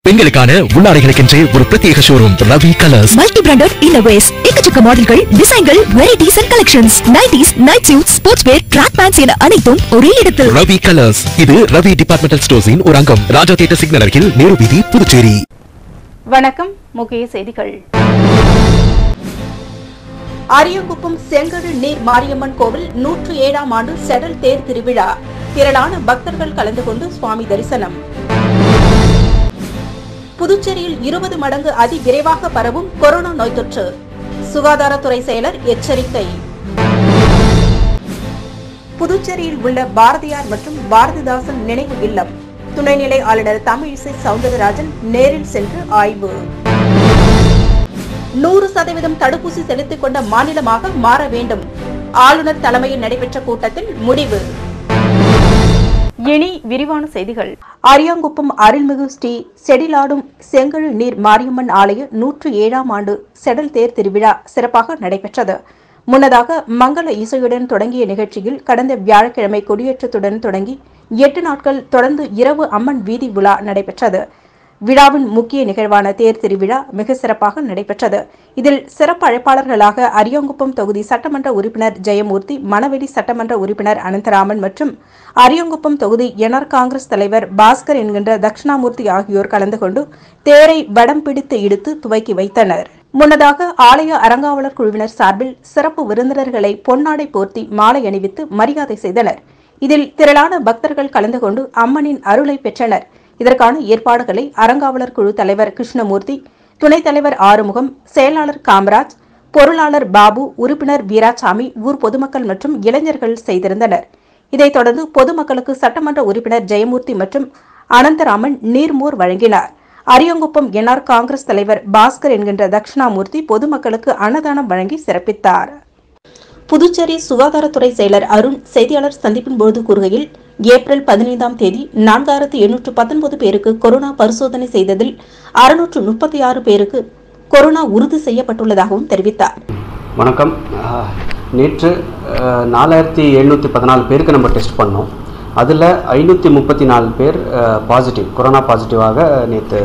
பெண்களுக்கான உள்ளாடைகளுக்கென்றே ஒரு பிரத்யேக showroom Ravi colours multi branded innerwears எக்கச்சக்க மாடல்கள் டிசைன்கள் varieties and collections nighties night suit sports wear track pants என அனைத்தும் ஒரே இடத்தில் ரவி கலர்ஸ் இது ரவி டிபார்ட்மெண்டல் ஸ்டோர்ஸின் ஒரு அங்கம் ராஜா தியேட்டர் சிக்னல் அருகில் நேரு வீதி புதுச்சேரி வணக்கம் முக்கிய செய்திகள் அரியங்குப்பம் செங்கடு நீர் மாரியம்மன் கோவில் நூற்று ஏழாம் ஆண்டு செடல் தேர் திருவிழா திரளான பக்தர்கள் கலந்து கொண்டு சுவாமி தரிசனம் புதுச்சேரியில் இருபது மடங்கு அதிவிரைவாக பரவும் கொரோனா நோய் தொற்று சுகாதாரத்துறை செயலர் எச்சரிக்கை புதுச்சேரியில் உள்ள பாரதியார் மற்றும் பாரதிதாசன் நினைவு இல்லம் துணைநிலை ஆளுநர் தமிழிசை சவுந்தரராஜன் நேரில் சென்று ஆய்வு நூறு சதவீதம் தடுப்பூசி செலுத்திக் கொண்ட மாநிலமாக மாற வேண்டும் ஆளுநர் தலைமையில் நடைபெற்ற கூட்டத்தில் முடிவு இனி விரிவான செய்திகள் அரியாங்குப்பம் அருள்மிகு ஸ்ரீ செடிலாடும் செங்கழு நீர் மாரியம்மன் ஆலய நூற்று ஏழாம் ஆண்டு செடல் தேர் திருவிழா சிறப்பாக நடைபெற்றது முன்னதாக மங்கள இசையுடன் தொடங்கிய நிகழ்ச்சியில் கடந்த வியாழக்கிழமை கொடியேற்றத்துடன் தொடங்கி எட்டு நாட்கள் தொடர்ந்து இரவு அம்மன் வீதி விழா நடைபெற்றது விழாவின் முக்கிய நிகழ்வான தேர் திருவிழா மிக சிறப்பாக நடைபெற்றது இதில் சிறப்பு அழைப்பாளர்களாக அரியங்குப்பம் தொகுதி சட்டமன்ற உறுப்பினர் ஜெயமூர்த்தி மணவெளி சட்டமன்ற உறுப்பினர் அனந்தராமன் மற்றும் அரியங்குப்பம் தொகுதி என்ஆர் காங்கிரஸ் தலைவர் பாஸ்கர் என்கின்ற தட்சிணாமூர்த்தி ஆகியோர் கலந்து கொண்டு தேரை வடம் பிடித்து இழுத்து துவக்கி வைத்தனர் முன்னதாக ஆலய அறங்காவலர் குழுவினர் சார்பில் சிறப்பு விருந்தினர்களை பொன்னாடை போர்த்தி மாலை அணிவித்து மரியாதை செய்தனர் இதில் திரளான பக்தர்கள் கலந்து கொண்டு அம்மனின் அருளை பெற்றனர் இதற்கான ஏற்பாடுகளை அறங்காவலர் குழு தலைவர் கிருஷ்ணமூர்த்தி துணைத் தலைவர் ஆறுமுகம் செயலாளர் காமராஜ் பொருளாளர் பாபு உறுப்பினர் வீராசாமி ஊர் பொதுமக்கள் மற்றும் இளைஞர்கள் செய்திருந்தனர் இதைத் தொடர்ந்து பொதுமக்களுக்கு சட்டமன்ற உறுப்பினர் ஜெயமூர்த்தி மற்றும் அனந்தராமன் நீர்மோர் வழங்கினார் அரியங்குப்பம் என்ஆர் காங்கிரஸ் தலைவர் பாஸ்கர் என்கின்ற தட்சிணாமூர்த்தி பொதுமக்களுக்கு அன்னதானம் வழங்கி சிறப்பித்தார் புதுச்சேரி சுகாதாரத்துறை செயலர் அருண் செய்தியாளர் சந்திப்பின் போது கூறுகையில் ஏப்ரல் பதினைந்தாம் தேதி நான்காயிரத்து எண்ணூற்று பத்தொன்பது பேருக்கு கொரோனா பரிசோதனை செய்ததில் அறுநூற்று முப்பத்தி ஆறு பேருக்கு கொரோனா உறுதி செய்யப்பட்டுள்ளதாகவும் தெரிவித்தார் வணக்கம் அஹ், நேற்று அஹ், நாலாயிரத்தி எழுநூற்றி பதினாலு பேருக்கு நம்ம டெஸ்ட் பண்ணோம் அதில் ஐநூற்றி முப்பத்தி நாலு பேர் பாசிட்டிவ் கொரோனா பாசிட்டிவாக நேற்று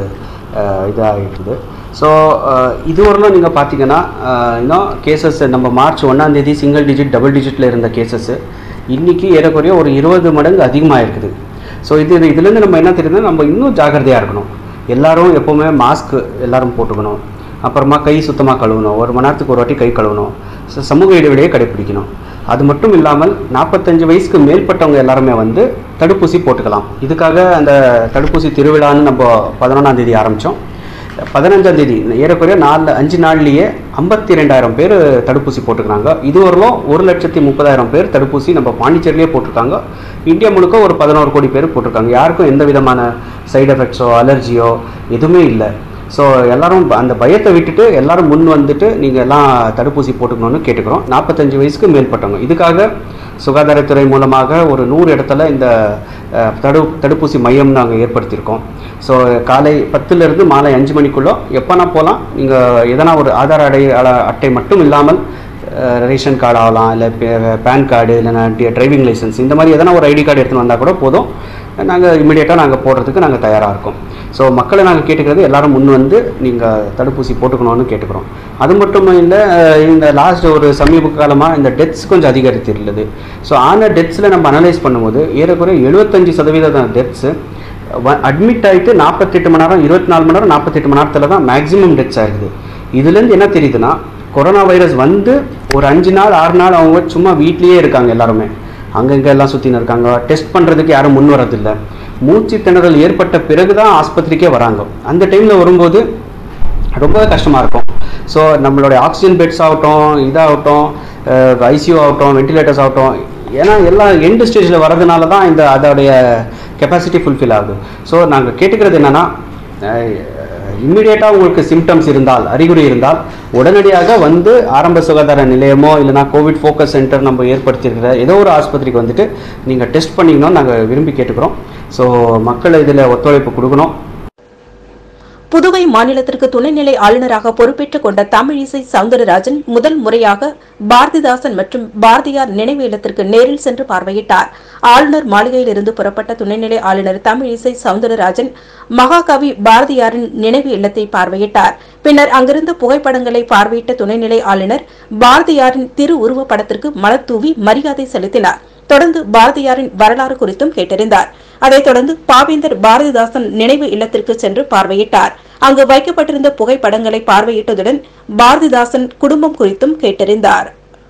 இதாகிடுது ஸோ இதுவரையிலும் நீங்கள் பார்த்தீங்கன்னா அஹ், இன்னும் கேசஸ் நம்ம மார்ச் ஒன்றாந்தேதி சிங்கிள் டிஜிட் டபுள் டிஜிட்டில் இருந்த கேசஸ் இன்றைக்கி ஏறக்குறைய ஒரு இருபது மடங்கு அதிகமாக இருக்குது ஸோ இது இதுலேருந்து நம்ம என்ன தெரியுதுன்னா நம்ம இன்னும் ஜாக்கிரதையாக இருக்கணும் எல்லாரும் எப்போவுமே மாஸ்க் எல்லாரும் போட்டுக்கணும் அப்புறமா கை சுத்தமாக கழுவணும் ஒரு மணி நேரத்துக்கு ஒரு வாட்டி கை கழுவணும் ச- சமூக இடைவெளியை கடைப்பிடிக்கணும் அது மட்டும் இல்லாமல் நாற்பத்தஞ்சு வயசுக்கு மேற்பட்டவங்க எல்லாருமே வந்து தடுப்பூசி போட்டுக்கலாம் இதுக்காக அந்த தடுப்பூசி திருவிழான்னு நம்ம பதினொன்றாம் தேதி ஆரம்பித்தோம் பதினஞ்சாம் தேதி ஏறக்குறைய நாலு அஞ்சு நாள்லேயே ஐம்பத்தி ரெண்டாயிரம் பேர் தடுப்பூசி போட்டுக்கிறாங்க இதுவரையிலும் ஒரு லட்சத்தி முப்பதாயிரம் பேர் தடுப்பூசி நம்ம பாண்டிச்சேரியிலே போட்டிருக்காங்க இந்தியா முழுக்க ஒரு பதினோரு கோடி பேர் போட்டிருக்காங்க யாருக்கும் எந்த விதமான சைடு எஃபெக்ட்ஸோ அலர்ஜியோ எதுவுமே இல்லை ஸோ எல்லாரும் ப- அந்த பயத்தை விட்டுட்டு எல்லாரும் முன் வந்துட்டு நீங்கள் எல்லாம் தடுப்பூசி போட்டுக்கணும்னு கேட்டுக்கிறோம் நாற்பத்தஞ்சு வயசுக்கு மேற்பட்டவங்க இதுக்காக சுகாதாரத்துறை மூலமாக ஒரு நூறு இடத்துல இந்த அஹ், தடு தடுப்பூசி மையம் நாங்கள் ஏற்படுத்தியிருக்கோம் ஸோ காலை பத்துலேருந்து மாலை அஞ்சு மணிக்குள்ளே எப்போனா போகலாம் நீங்கள் எதனா ஒரு ஆதார் அடை அல- அட்டை மட்டும் இல்லாமல் அஹ், ரேஷன் கார்டு ஆகலாம் இல்லை பேன் கார்டு இல்லைன்னா டிரைவிங் லைசன்ஸ் இந்த மாதிரி எதனா ஒரு ஐடி கார்டு எடுத்துன்னு வந்தால் கூட போதும் நாங்கள் இமிடியேட்டாக நாங்கள் போடுறதுக்கு நாங்கள் தயாராக இருக்கோம் ஸோ மக்களை நாங்கள் கேட்டுக்கிறது எல்லாரும் முன் வந்து நீங்கள் தடுப்பூசி போட்டுக்கணும்னு கேட்டுக்கிறோம் அது மட்டும் இல்லை இந்த லாஸ்ட் ஒரு சமீப காலமாக இந்த டெத்ஸ் கொஞ்சம் அதிகரித்துள்ளது ஸோ ஆன டெத்ஸில் நம்ம அனலைஸ் பண்ணும்போது ஏறக்குறைய எழுபத்தஞ்சு சதவீத டெத்ஸு அட்மிட் ஆகிட்டு நாற்பத்தெட்டு மணி நேரம் இருபத்தி நாலு மணி நேரம் நாற்பத்தெட்டு மணி நேரத்தில் தான் மேக்ஸிமம் டெத்ஸ் ஆகுது இதுலேருந்து என்ன தெரியுதுன்னா கொரோனா வைரஸ் வந்து ஒரு அஞ்சு நாள் ஆறு நாள் அவங்க சும்மா வீட்லேயே இருக்காங்க எல்லாருமே அங்கங்கே எல்லாம் சுற்றின்னு இருக்காங்க டெஸ்ட் பண்ணுறதுக்கு யாரும் முன் வரதில்லை மூச்சு திணறல் ஏற்பட்ட பிறகு தான் ஆஸ்பத்திரிக்கே வராங்க அந்த டைமில் வரும்போது ரொம்ப கஷ்டமாக இருக்கும் ஸோ நம்மளுடைய ஆக்சிஜன் பெட்ஸ் ஆகட்டும் இதாகட்டும் ஐசியூ ஆகட்டும் வென்டிலேட்டர்ஸ் ஆகட்டும் ஏன்னா எல்லாம் எண்டு ஸ்டேஜில் வர்றதுனால தான் இந்த அதோடைய கெப்பாசிட்டி ஃபுல்ஃபில் ஆகுது ஸோ நாங்கள் கேட்டுக்கிறது என்னென்னா இம்மிடியேட்டாக உங்களுக்கு சிம்டம்ஸ் இருந்தால் அறிகுறி இருந்தால் உடனடியாக வந்து ஆரம்ப சுகாதார நிலையமோ இல்லைனா கோவிட் ஃபோக்கஸ் சென்டர் நம்ம ஏற்படுத்தியிருக்கிற ஏதோ ஒரு ஆஸ்பத்திரிக்கு வந்துட்டு நீங்கள் டெஸ்ட் பண்ணிக்கணும்னு நாங்கள் விரும்பி கேட்டுக்கிறோம் ஸோ மக்கள் இதில் ஒத்துழைப்பு கொடுக்கணும் புதுவை மாநிலத்திற்கு துணைநிலை ஆளுநராக பொறுப்பேற்றுக் கொண்ட தமிழிசை சவுந்தரராஜன் முதல் முறையாக பாரதிதாசன் மற்றும் பாரதியார் நினைவு இல்லத்திற்கு நேரில் சென்று பார்வையிட்டார் ஆளுநர் மாளிகையிலிருந்து புறப்பட்ட துணைநிலை ஆளுநர் தமிழிசை சவுந்தரராஜன் மகாகவி பாரதியாரின் நினைவு இல்லத்தை பார்வையிட்டார் பின்னர் அங்கிருந்த புகைப்படங்களை பார்வையிட்ட துணைநிலை ஆளுநர் பாரதியாரின் திரு உருவப் படத்திற்கு மலர் தூவி மரியாதை செலுத்தினார் தொடர்ந்து பாரதியாரின் வரலாறு குறித்தும் கேட்டறிந்தார் அதைத் தொடர்ந்து பாவேந்தர் பாரதிதாசன் நினைவு இல்லத்திற்கு சென்று பார்வையிட்டார் அங்கு வைக்கப்பட்டிருந்த புகைப்படங்களை பார்வையிட்டதுடன் பாரதிதாசன் குடும்பம் குறித்தும் கேட்டறிந்தார்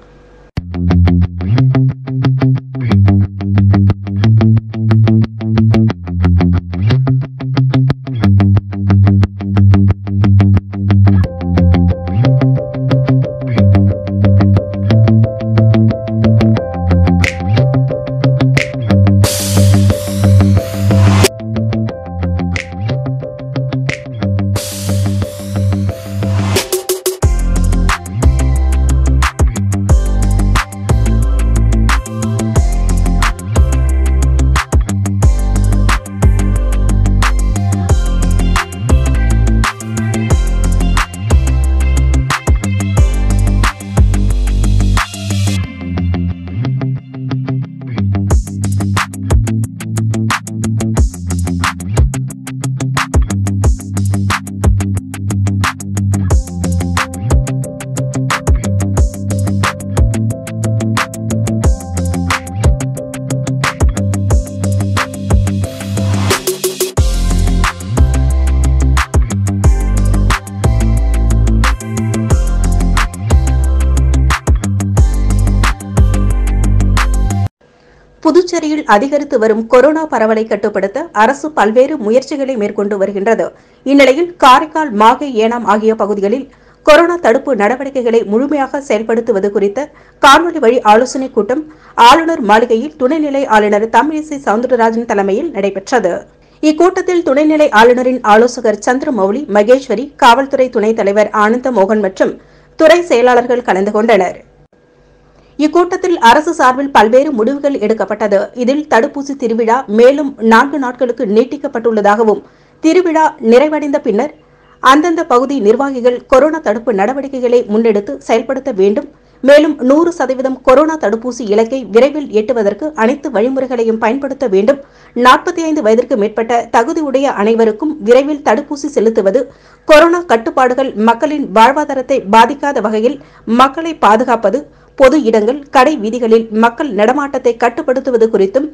புதுச்சேரியில் அதிகரித்து வரும் கொரோனா பரவலை கட்டுப்படுத்த அரசு பல்வேறு முயற்சிகளை மேற்கொண்டு வருகின்றது இந்நிலையில் காரைக்கால் மாகே ஏனாம் ஆகிய பகுதிகளில் கொரோனா தடுப்பு நடவடிக்கைகளை முழுமையாக செயல்படுத்துவது குறித்த காணொலி வழி ஆலோசனைக் கூட்டம் ஆளுநர் மாளிகையில் துணைநிலை ஆளுநர் தமிழிசை சவுந்தரராஜன் தலைமையில் நடைபெற்றது இக்கூட்டத்தில் துணைநிலை ஆளுநரின் ஆலோசகர் சந்திரமௌலி மகேஸ்வரி காவல்துறை துணைத் தலைவர் ஆனந்த மோகன் மற்றும் துறை செயலாளர்கள் கலந்து கொண்டனர் இக்கூட்டத்தில் அரசு சார்பில் பல்வேறு முடிவுகள் எடுக்கப்பட்டது இதில் தடுப்பூசி திருவிழா மேலும் நான்கு நாட்களுக்கு நீட்டிக்கப்பட்டுள்ளதாகவும் திருவிழா நிறைவடைந்த பின்னர் அந்தந்த பகுதி நிர்வாகிகள் கொரோனா தடுப்பு நடவடிக்கைகளை முன்னெடுத்து செயல்படுத்த வேண்டும் மேலும் நூறு சதவீதம் கொரோனா தடுப்பூசி இலக்கை விரைவில் எட்டுவதற்கு அனைத்து வழிமுறைகளையும் பயன்படுத்த வேண்டும் நாற்பத்தி ஐந்து வயதிற்கு மேற்பட்ட தகுதியுடைய அனைவருக்கும் விரைவில் தடுப்பூசி செலுத்துவது கொரோனா கட்டுப்பாடுகள் மக்களின் வாழ்வாதாரத்தை பாதிக்காத வகையில் மக்களை பாதுகாப்பது பொது இடங்கள் கடை வீதிகளில் மக்கள் நடமாட்டத்தை கட்டுப்படுத்துவது குறித்தும்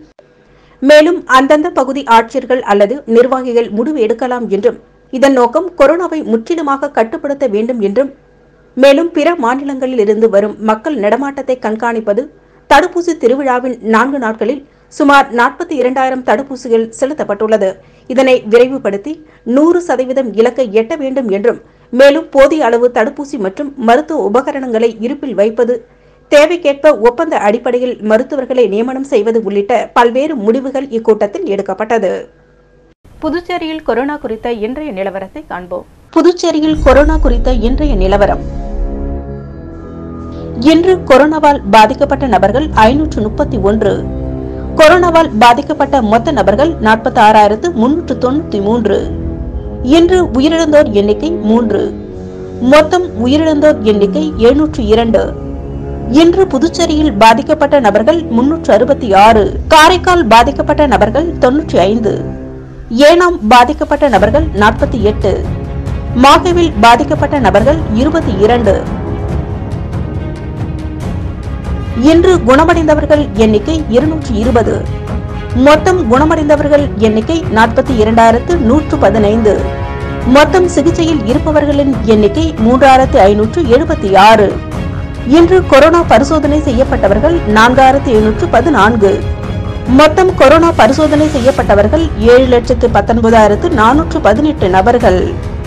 மேலும் அந்தந்த பகுதி ஆட்சியர்கள் அல்லது நிர்வாகிகள் முடிவு எடுக்கலாம் என்றும் இதன் நோக்கம் கொரோனாவை முற்றிலுமாக கட்டுப்படுத்த வேண்டும் என்றும் மேலும் பிற மாநிலங்களில் இருந்து வரும் மக்கள் நடமாட்டத்தை கண்காணிப்பது தடுப்பூசி திருவிழாவின் நான்கு நாட்களில் சுமார் நாற்பத்தி இரண்டாயிரம் தடுப்பூசிகள் செலுத்தப்பட்டுள்ளது இதனை விரைவுபடுத்தி நூறு சதவீதம் இலக்கை எட்ட வேண்டும் என்றும் மேலும் போதிய அளவு தடுப்பூசி மற்றும் மருத்துவ உபகரணங்களை இருப்பில் வைப்பது தேவைக்கேற்ப ஒப்பந்த அடிப்படையில் மருத்துவர்களை நியமனம் செய்வது உள்ளிட்ட பல்வேறு முடிவுகள் இக்கூட்டத்தில் எடுக்கப்பட்டது புதுச்சேரியில் கொரோனா குறித்த இன்றைய நிலவரத்தை காண்போம் புதுச்சேரியில் கொரோனா குறித்த இன்றைய நிலவரம் இன்று கொரோனாவால் பாதிக்கப்பட்ட நபர்கள் ஐநூற்று முப்பத்தி ஒன்று கொரோனாவால் பாதிக்கப்பட்ட மொத்த நபர்கள் நாற்பத்தி ஆறாயிரத்து முன்னூற்று தொண்ணூத்தி மூன்று இன்று உயிரிழந்தோர் எண்ணிக்கை மூன்று மொத்தம் உயிரிழந்தோர் எண்ணிக்கை எழுநூற்று இரண்டு இன்று புதுச்சேரியில் பாதிக்கப்பட்ட நபர்கள் முன்னூற்று அறுபத்தி ஆறு காரைக்கால் பாதிக்கப்பட்ட நபர்கள் தொன்னூற்றி ஐந்து ஏனாம் பாதிக்கப்பட்ட நபர்கள் நாற்பத்தி எட்டு மாகேவில் பாதிக்கப்பட்ட நபர்கள் இருபத்தி இரண்டு இன்று குணமடைந்தவர்கள் எண்ணிக்கை இருநூற்றி இருபது மொத்தம் குணமடைந்தவர்கள் எண்ணிக்கை நாற்பத்தி இரண்டாயிரத்து நூற்று பதினைந்து மொத்தம் சிகிச்சையில் இருப்பவர்களின் எண்ணிக்கை மூன்றாயிரத்து ஐநூற்று எழுபத்தி ஆறு இன்று கொரோனா பரிசோதனை செய்யப்பட்டவர்கள் நான்காயிரத்து எழுநூற்று பதினான்கு மொத்தம் கொரோனா பரிசோதனை செய்யப்பட்டவர்கள் ஏழு லட்சத்து பத்தொன்பதாயிரத்து நானூற்று பதினெட்டு நபர்கள்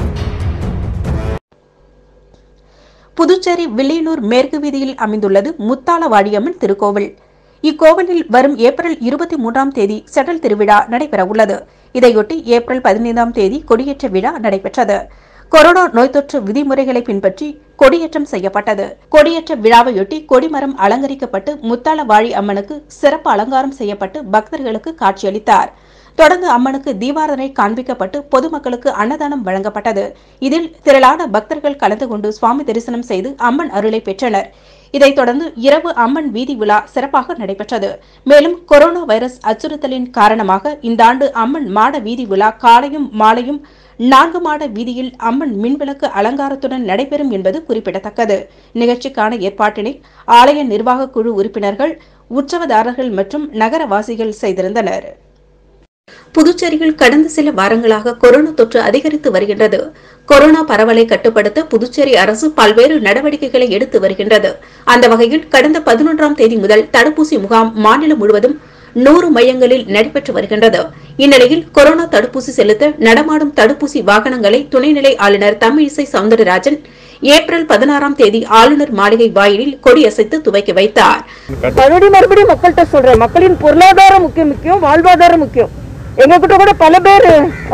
புதுச்சேரி வில்லியனூர் மேற்கு வீதியில் அமைந்துள்ளது முத்தாளவாடியம்மன் திருக்கோவில் இக்கோவிலில் வரும் ஏப்ரல் இருபத்தி மூன்றாம் தேதி செடல் திருவிழா நடைபெறவுள்ளது இதையொட்டி ஏப்ரல் பதினைந்தாம் தேதி கொடியேற்ற விழா நடைபெற்றது கொரோனா நோய் தொற்று விதிமுறைகளை பின்பற்றி கொடியேற்றம் செய்யப்பட்டது கொடியேற்ற விழாவையொட்டி கொடிமரம் அலங்கரிக்கப்பட்டு முத்தாளவாழி அம்மனுக்கு சிறப்பு அலங்காரம் செய்யப்பட்டு பக்தர்களுக்கு காட்சியளித்தார் தொடர்ந்து அம்மனுக்கு தீபாரதனை காண்பிக்கப்பட்டு பொதுமக்களுக்கு அன்னதானம் வழங்கப்பட்டது இதில் திரளான பக்தர்கள் கலந்து கொண்டு சுவாமி தரிசனம் செய்து அம்மன் அருளை பெற்றனர் இதைத் தொடர்ந்து இரவு அம்மன் வீதி விழா சிறப்பாக நடைபெற்றது மேலும் கொரோனா வைரஸ் அச்சுறுத்தலின் காரணமாக இந்த ஆண்டு அம்மன் மாட வீதி விழா காலையும் மாலையும் நான்கு மாட வீதியில் அம்மன் மின்விளக்கு அலங்காரத்துடன் நடைபெறும் என்பது குறிப்பிடத்தக்கது நிகழ்ச்சிக்கான ஏற்பாட்டினை ஆலய நிர்வாக குழு உறுப்பினர்கள் உற்சவதாரர்கள் மற்றும் நகரவாசிகள் செய்திருந்தனர் புதுச்சேரியில் கடந்த சில வாரங்களாக கொரோனா தொற்று அதிகரித்து வருகின்றது கொரோனா பரவலை கட்டுப்படுத்த புதுச்சேரி அரசு பல்வேறு நடவடிக்கைகளை எடுத்து வருகின்றது அந்த வகையில் கடந்த பதினொன்றாம் தேதி முதல் தடுப்பூசி முகாம் மாநிலம் முழுவதும் நூறு மையங்களில் நடைபெற்று வருகின்றது இந்நிலையில் கொரோனா தடுப்பூசி செலுத்த நடமாடும் தடுப்பூசி வாகனங்களை துணைநிலை ஆளுநர் தமிழிசை சவுந்தரராஜன் ஏப்ரல் பதினாறாம் தேதி ஆளுநர் மாளிகை வாயிலில் கொடியசைத்து துவக்கி வைத்தார் மறுபடியும் மறுபடியும் மக்கள்கிட்ட சொல்றேன் மக்களின் பொருளாதாரம் முக்கியம் முக்கியம் வாழ்வாதாரம் முக்கியம் எங்க கிட்ட கூட பல பேர்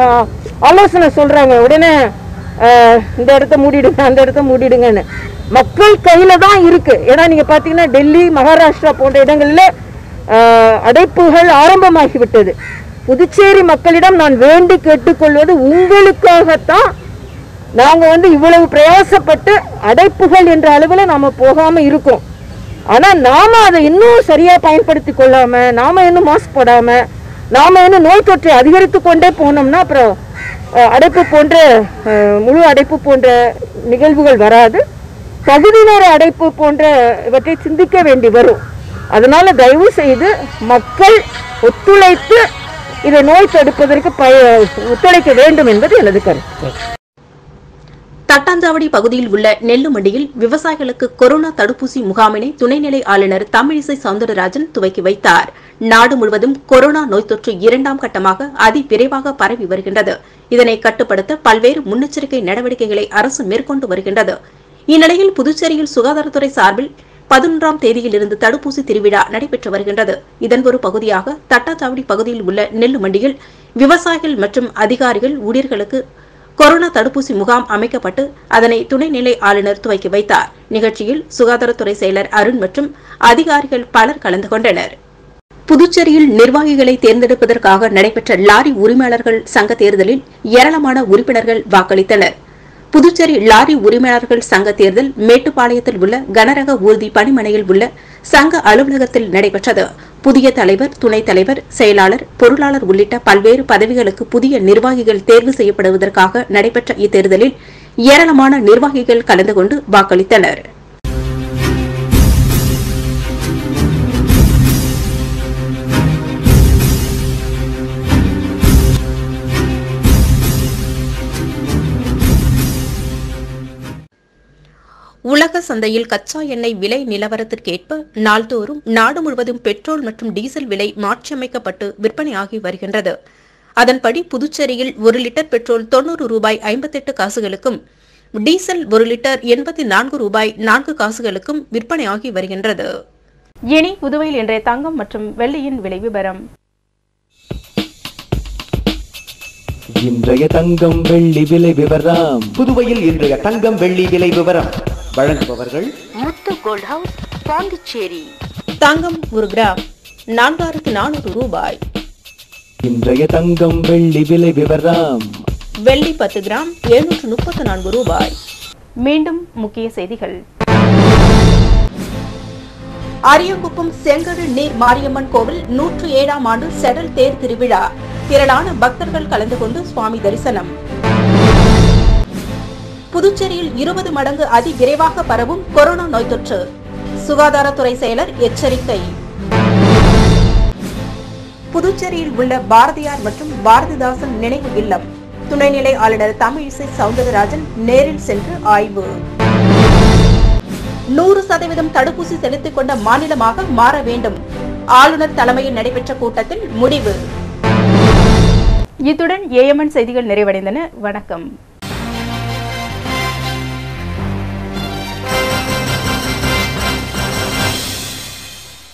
ஆலோசனை சொல்றாங்க உடனே ஆஹ், இந்த இடத்த மூடிடுங்க அந்த இடத்த மூடிடுங்கன்னு மக்கள் கையில தான் இருக்கு ஏன்னா நீங்க பாத்தீங்கன்னா டெல்லி மகாராஷ்டிரா போன்ற இடங்கள்ல ஆஹ், அடைப்புகள் ஆரம்பமாகிவிட்டது புதுச்சேரி மக்களிடம் நான் வேண்டி கேட்டுக்கொள்வது உங்களுக்காகத்தான் நாங்க வந்து இவ்வளவு பிரயாசப்பட்டு அடைப்புகள் என்ற அளவுல நாம போகாம இருக்கோம் ஆனா நாம அதை இன்னும் சரியா பயன்படுத்தி கொள்ளாம நாம இன்னும் மாஸ்க் போடாம நாம இன்னும் நோய் தொற்றை அதிகரித்து கொண்டே போனோம்னா அப்புறம் அஹ், அடைப்பு போன்ற அஹ், முழு அடைப்பு போன்ற நிகழ்வுகள் வராது பகுதி நேர அடைப்பு போன்ற இவற்றை சிந்திக்க வேண்டி வரும் அதனால தயவு செய்து மக்கள் ஒத்துழைத்து இதை நோய் தடுப்பதற்கு பய ஒத்துழைக்க வேண்டும் என்பது எனது கருத்து தட்டாஞ்சாவடி பகுதியில் உள்ள நெல்லு மண்டியில் விவசாயிகளுக்கு கொரோனா தடுப்பூசி முகாமினை துணைநிலை ஆளுநர் தமிழிசை சவுந்தரராஜன் துவக்கி வைத்தார் நாடு முழுவதும் கொரோனா நோய் தொற்று இரண்டாம் கட்டமாக அதிவிரைவாக பரவி வருகின்றது இதனை கட்டுப்படுத்த பல்வேறு முன்னெச்சரிக்கை நடவடிக்கைகளை அரசு மேற்கொண்டு வருகின்றது இந்நிலையில் புதுச்சேரியில் சுகாதாரத்துறை சார்பில் பதினொன்றாம் தேதியிலிருந்து தடுப்பூசி திருவிழா நடைபெற்று வருகின்றது இதன் ஒரு பகுதியாக தட்டாச்சாவடி பகுதியில் உள்ள நெல்லு மண்டியில் விவசாயிகள் மற்றும் அதிகாரிகள் ஊழியர்களுக்கு கொரோனா தடுப்பூசி முகாம் அமைக்கப்பட்டு அதனை துணைநிலை ஆளுநர் துவக்கி வைத்தார் நிகழ்ச்சியில் சுகாதாரத்துறை செயலர் அருண் மற்றும் அதிகாரிகள் பலர் கலந்து கொண்டனர் புதுச்சேரியில் நிர்வாகிகளை தேர்ந்தெடுப்பதற்காக நடைபெற்ற லாரி உரிமையாளர்கள் சங்க தேர்தலில் ஏராளமான உறுப்பினர்கள் வாக்களித்தனர் புதுச்சேரி லாரி உரிமையாளர்கள் சங்க தேர்தல் மேட்டுப்பாளையத்தில் உள்ள கனரக ஊர்தி பணிமனையில் உள்ள சங்க அலுவலகத்தில் நடைபெற்றது புதிய தலைவர் துணைத் தலைவர் செயலாளர் பொருளாளர் உள்ளிட்ட பல்வேறு பதவிகளுக்கு புதிய நிர்வாகிகள் தேர்வு செய்யப்படுவதற்காக நடைபெற்ற இத்தேர்தலில் ஏராளமான நிர்வாகிகள் கலந்து கொண்டு வாக்களித்தனர் உலக சந்தையில் கச்சா எண்ணெய் விலை நிலவரத்திற்கேற்ப நாள்தோறும் நாடு முழுவதும் பெட்ரோல் மற்றும் டீசல் விலை மாற்றியமைக்கப்பட்டு விற்பனையாகி வருகின்றது அதன்படி புதுச்சேரியில் ஒரு லிட்டர் பெட்ரோல் தொன்னூறு ரூபாய் ஐம்பத்தெட்டு காசுகளுக்கும் டீசல் ஒரு லிட்டர் எண்பத்தி நான்கு ரூபாய் நான்கு காசுகளுக்கும் விற்பனையாகி வருகின்றது இனி புதுவையில் இன்றைய தங்கம் மற்றும் வெள்ளியின் விலை விவரம் இன்றைய தங்கம் வெள்ளி விலை விவரம் புதுவையில் இன்றைய தங்கம் வெள்ளி விலை விவரம் வழங்குபவர்கள் முத்து கோல்ட் ஹவுஸ் பாண்டிச்சேரி தங்கம் ஒரு கிராம் நான்காயிரத்து நானூறு ரூபாய் இன்றைய தங்கம் வெள்ளி விலை விவரம் வெள்ளி பத்து கிராம் எழுநூற்று முப்பத்து நான்கு ரூபாய் மீண்டும் முக்கிய செய்திகள் அரியங்குப்பம் செங்கடு நீர் மாரியம்மன் கோவில் நூற்று ஏழாம் ஆண்டு செடல் தேர் திருவிழா திரளான பக்தர்கள் கலந்து கொண்டு சுவாமி தரிசனம் புதுச்சேரியில் இருபது மடங்கு அதிவிரைவாக பரவும் கொரோனா நோய் தொற்று சுகாதாரத்துறை செயலர் எச்சரிக்கை புதுச்சேரியில் உள்ள பாரதியார் மற்றும் பாரதிதாசன் நினைவு இல்லம் துணைநிலை ஆளுநர் தமிழிசை சவுந்தரராஜன் நேரில் சென்று ஆய்வு நூறு சதவீதம் தடுப்பூசி செலுத்திக் கொண்ட மாநிலமாக மாற வேண்டும் ஆளுநர் தலைமையில் நடைபெற்ற கூட்டத்தில் முடிவு இத்துடன் ஏஎம்என் செய்திகள் நிறைவடைந்தன வணக்கம்